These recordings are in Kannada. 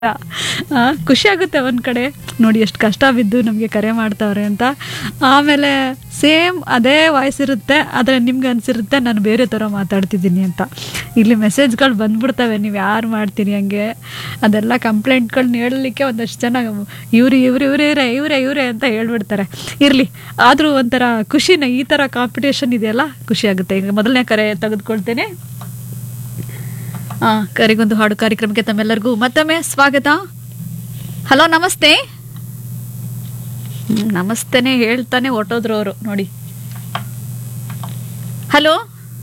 ಆ, ಖುಷಿ ಆಗುತ್ತೆ ಒಂದು ಕಡೆ ನೋಡಿ ಎಷ್ಟು ಕಷ್ಟ ಬಿದ್ದು ನಮಗೆ ಕರೆ ಮಾಡ್ತಾವ್ರೆ ಅಂತ ಆಮೇಲೆ ಸೇಮ್ ಅದೇ ವಾಯ್ಸ್ ಇರುತ್ತೆ ಆದರೆ ನಿಮ್ಗೆ ಅನಿಸಿರುತ್ತೆ ನಾನು ಬೇರೆ ಥರ ಮಾತಾಡ್ತಿದ್ದೀನಿ ಅಂತ ಇಲ್ಲಿ ಮೆಸೇಜ್ಗಳು ಬಂದ್ಬಿಡ್ತವೆ ನೀವು ಯಾರು ಮಾಡ್ತೀರಿ ಹಂಗೆ ಅದೆಲ್ಲ ಕಂಪ್ಲೇಂಟ್ಗಳನ್ನ ಹೇಳಲಿಕ್ಕೆ ಒಂದಷ್ಟು ಜನ ಇವ್ರು ಇವ್ರು ಇವ್ರು ಇವರೇ ಇವರೇ ಇವರೇ ಅಂತ ಹೇಳ್ಬಿಡ್ತಾರೆ ಇರಲಿ ಆದರೂ ಒಂಥರ ಖುಷಿನ ಈ ಥರ ಕಾಂಪಿಟೇಷನ್ ಇದೆಯಲ್ಲ ಖುಷಿ ಆಗುತ್ತೆ ಈಗ ಮೊದಲನೇ ಕರೆ ತೆಗೆದುಕೊಳ್ತೇನೆ ಆ, ಕರೆಗೊಂದು ಹಾಡು ಕಾರ್ಯಕ್ರಮಕ್ಕೆ ತಮ್ಮೆಲ್ಲರಿಗೂ ಮತ್ತೊಮ್ಮೆ ಸ್ವಾಗತ ಹಲೋ ನಮಸ್ತೆ ಹ್ಮ್, ನಮಸ್ತೆನೆ ಹೇಳ್ತಾನೆ ಹೊಟ್ಟೋದ್ರು ಅವರು ನೋಡಿ ಹಲೋ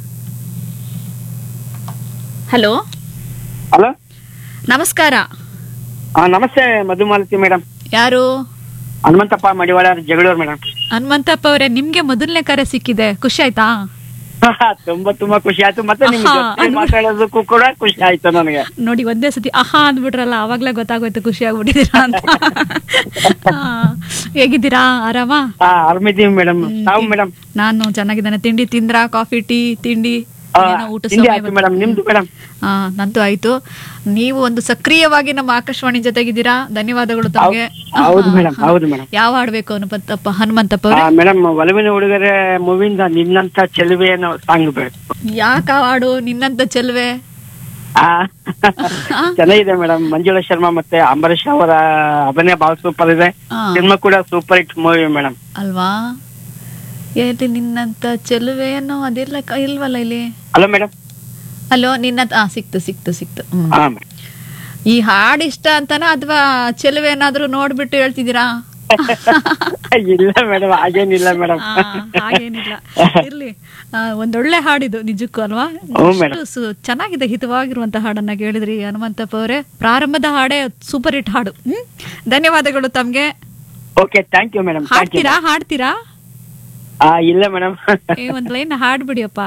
ಹಲೋ ಹಲೋ ನಮಸ್ಕಾರ ಹಾ ನಮಸ್ತೆ ಮಧುಮಾಲತಿ ಮೇಡಮ್ ಯಾರು ಹನುಮಂತಪ್ಪ ಮಡಿವಾಳ ಜಗಳೂರು ಮೇಡಮ್ ಹನುಮಂತಪ್ಪ ಅವರೇ ನಿಮ್ಗೆ ಮೊದಲನೇ ಕರೆ ಸಿಕ್ಕಿದೆ ಖುಷಿ ಆಯ್ತಾ ತುಂಬಾ ತುಂಬಾ ಖುಷಿ ಆಯ್ತು ಮತ್ತೆ ನಿಮ್ ಆಹಾ, ಜೊತೆ ಅದು- ಮಾತಾಡೋದಕ್ಕೂ ಕೂಡ ಖುಷಿ ಆಯ್ತು ನನಗೆ ನೋಡಿ ಒಂದೇ ಸತಿ ಆಹಾ ಅಂದ್ಬಿಟ್ರಲ್ಲ ಅವಾಗ್ಲೇ ಗೊತ್ತಾಗೋಯ್ತು ಖುಷಿ ಆಗ್ಬಿಟ್ಟಿದ್ದೀರಾ ಅಂತ ಆ, ಹೇಗಿದ್ದೀರಾ ಆರಾಮಾ ಹಾ ಆರಾಮಿದ್ದೀವಿ ಮೇಡಮ್ ತಾವು ಮೇಡಮ್ ನಾನು ಚೆನ್ನಾಗಿದ್ದೇನೆ ತಿಂಡಿ ತಿಂದ್ರಾ ಕಾಫಿ ಟೀ ತಿಂಡಿ ಏನೋ ಊಟ ತಿಂಡಿ ಸಮಯ ಆಯ್ತು ಮೇಡಮ್ ನಿಮ್ದು ಮೇಡಮ್ ಆ, ನಂದು ಆಯ್ತು ನೀವು ಒಂದು ಸಕ್ರಿಯವಾಗಿ ನಮ್ಮ ಆಕಾಶವಾಣಿ ಜೊತೆಗಿದ್ದೀರಾ ಧನ್ಯವಾದಗಳು ತಮಗೆ ಹೌದು ಮೇಡಮ್ ಹೌದು ಮೇಡಮ್ ಯಾವ ಹಾಡ್ಬೇಕು ಹನುಮಂತಪ್ಪ ಹನುಮಂತಪ್ಪ ಅವ್ರೆ ಮೇಡಮ್ ಒಲವಿನ ಹುಡುಗರೆ ಮೂವಿಂದ ನಿನ್ನಂತ ಚೆಲುವೆ ಅನ್ನೋ ಸಾಂಗ್ ಬೇಕು ಯಾಕ ಆ ಹಾಡು ನಿನ್ನಂತ ಚೆಲ್ವೆ ಆ, ಚೆನ್ನಾಗಿದೆ ಮೇಡಮ್ ಮಂಜುಳಾ ಶರ್ಮಾ ಮತ್ತೆ ಅಂಬರೀಶ್ ಅವರ ಅಭಿನಯ ಬಹಳ ಸೂಪರ್ ಇದೆ ಆ, ಸಿನಿಮಾ ಕೂಡ ಸೂಪರ್ ಹಿಟ್ ಮೂವಿ ಮೇಡಮ್ ಅಲ್ವಾ ಎಲ್ಲಿ ನಿನ್ನಂತ ಚೆಲುವೆ ಅನ್ನೋ ಅದೆಲ್ಲ ಕ- ಇಲ್ವಲ್ಲ ಇಲ್ಲಿ ಹಲೋ ಮೇಡಮ್ ಅಲ್ಲೋ ನಿನ್ನ ಆ ಸಿಕ್ತು ಸಿಕ್ತು ಸಿಕ್ತು ಹ್ಮ್. ಹಾ ಮೇಡಮ್ ಈ ಹಾಡು ಇಷ್ಟ ಅಂತನಾ ಅಥವಾ ಚೆಲುವೆ ಏನಾದ್ರೂ ನೋಡ್ಬಿಟ್ಟು ಹೇಳ್ತಿದ್ದೀರಾ ಇಲ್ಲ ಮೇಡಮ್ ಹಾಗೇನಿಲ್ಲ ಮೇಡಮ್ ಆ, ಹಾಗೇನಿಲ್ಲ ಇರ್ಲಿ ಆ, ಒಂದೊಳ್ಳೆ ಹಾಡಿದು ನಿಜಕ್ಕೂ ಅಲ್ವಾ ಹ್ಞೂ ಮೇಡಮ್ ಎಷ್ಟು ಸು- ಚೆನ್ನಾಗಿದೆ ಹಿತವಾಗಿರುವಂತ ಹಾಡನ್ನ ಕೇಳಿದ್ರಿ ಹನುಮಂತಪ್ಪ ಅವರೇ ಪ್ರಾರಂಭದ ಹಾಡೇ ಸೂಪರ್ ಹಿಟ್ ಹಾಡು ಹ್ಮ್ ಧನ್ಯವಾದಗಳು ತಮ್ಗೆ okay thank you madam thank you ಹಾಡ್ತೀರಾ ಹಾಡ್ತೀರಾ ಆ ಇಲ್ಲ ಮೇಡಮ್ ಏ ಒಂದ್ ಲೈನ್ ಹಾಡ್ಬಿಡಿಯಪ್ಪ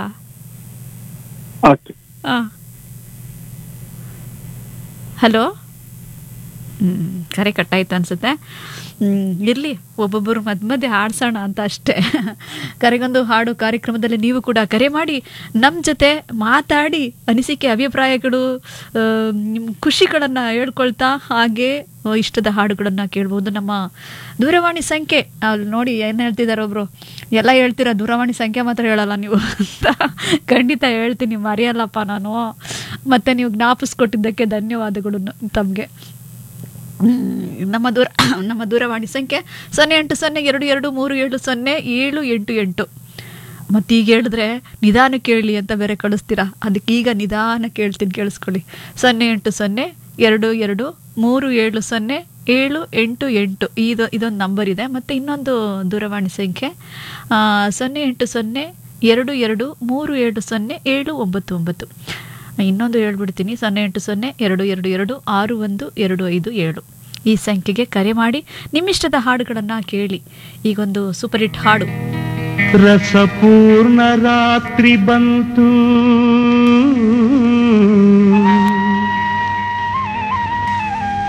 ಓಕೆ ಹಲೋ ಹ್ಮ್ ಕರೆ ಕಟ್ಟಾಯ್ತು ಅನ್ಸುತ್ತೆ ಹ್ಮ್ ಇರ್ಲಿ ಒಬ್ಬೊಬ್ಬರು ಮಧ್ಯ ಮಧ್ಯೆ ಹಾಡ್ಸೋಣ ಅಂತ ಅಷ್ಟೇ ಕರೆಗೊಂದು ಹಾಡು ಕಾರ್ಯಕ್ರಮದಲ್ಲಿ ನೀವು ಕೂಡ ಕರೆ ಮಾಡಿ ನಮ್ಮ ಜೊತೆ ಮಾತಾಡಿ ಅನಿಸಿಕೆ ಅಭಿಪ್ರಾಯಗಳು ಆ, ನಿಮ್ಮ ಖುಷಿಗಳನ್ನು ಹೇಳ್ಕೊಳ್ತಾ ಹಾಗೆ ಆ, ಇಷ್ಟದ ಹಾಡುಗಳನ್ನು ಕೇಳ್ಬೋದು ನಮ್ಮ ದೂರವಾಣಿ ಸಂಖ್ಯೆ ಅಲ್ಲಿ ನೋಡಿ ಏನು ಹೇಳ್ತಿದ್ದಾರೆ ಒಬ್ರು ಎಲ್ಲ ಹೇಳ್ತೀರಾ ದೂರವಾಣಿ ಸಂಖ್ಯೆ ಮಾತ್ರ ಹೇಳಲ್ಲ ನೀವು ಅಂತ ಖಂಡಿತ ಹೇಳ್ತೀನಿ ಮರೆಯಲ್ಲಪ್ಪ ನಾನು ಮತ್ತೆ ನೀವು ಜ್ಞಾಪಿಸ್ಕೊಟ್ಟಿದ್ದಕ್ಕೆ ಧನ್ಯವಾದಗಳು ತಮಗೆ ನಮ್ಮ ದೂರ ನಮ್ಮ ದೂರವಾಣಿ ಸಂಖ್ಯೆ ಸೊನ್ನೆ ಎಂಟು ಸೊನ್ನೆ ಎರಡು ಎರಡು ಮೂರು ಏಳು ಸೊನ್ನೆ ಏಳು ಎಂಟು ಎಂಟು ಮತ್ತು ಈಗ ಹೇಳಿದ್ರೆ ನಿಧಾನ ಕೇಳಿ ಅಂತ ಬೇರೆ ಕಳಿಸ್ತೀರಾ ಅದಕ್ಕೆ ಈಗ ನಿಧಾನ ಕೇಳ್ತೀನಿ ಕೇಳಿಸ್ಕೊಳ್ಳಿ ಸೊನ್ನೆ ಎಂಟು ಸೊನ್ನೆ ಎರಡು ಎರಡು ಮೂರು ಏಳು ಸೊನ್ನೆ ಏಳು ಎಂಟು ಎಂಟು ಇದು ಇದೊಂದು ನಂಬರ್ ಇದೆ ಮತ್ತು ಇನ್ನೊಂದು ದೂರವಾಣಿ ಸಂಖ್ಯೆ ಆ, ಸೊನ್ನೆ ಎಂಟು ಸೊನ್ನೆ ಎರಡು ಎರಡು ಮೂರು ಏಳು ಸೊನ್ನೆ ಏಳು ಒಂಬತ್ತು ಒಂಬತ್ತು ಇನ್ನೊಂದು ಹೇಳ್ಬಿಡ್ತೀನಿ ಸೊನ್ನೆ ಎಂಟು ಸೊನ್ನೆ ಎರಡು ಎರಡು ಎರಡು ಆರು ಒಂದು ಎರಡು ಐದು ಏಳು ಈ ಸಂಖ್ಯೆಗೆ ಕರೆ ಮಾಡಿ ನಿಮ್ಮಿಷ್ಟದ ಹಾಡುಗಳನ್ನು ಕೇಳಿ ಈಗೊಂದು ಸೂಪರ್ ಹಿಟ್ ಹಾಡು ರಸಪೂರ್ಣ ರಾತ್ರಿ ಬಂತು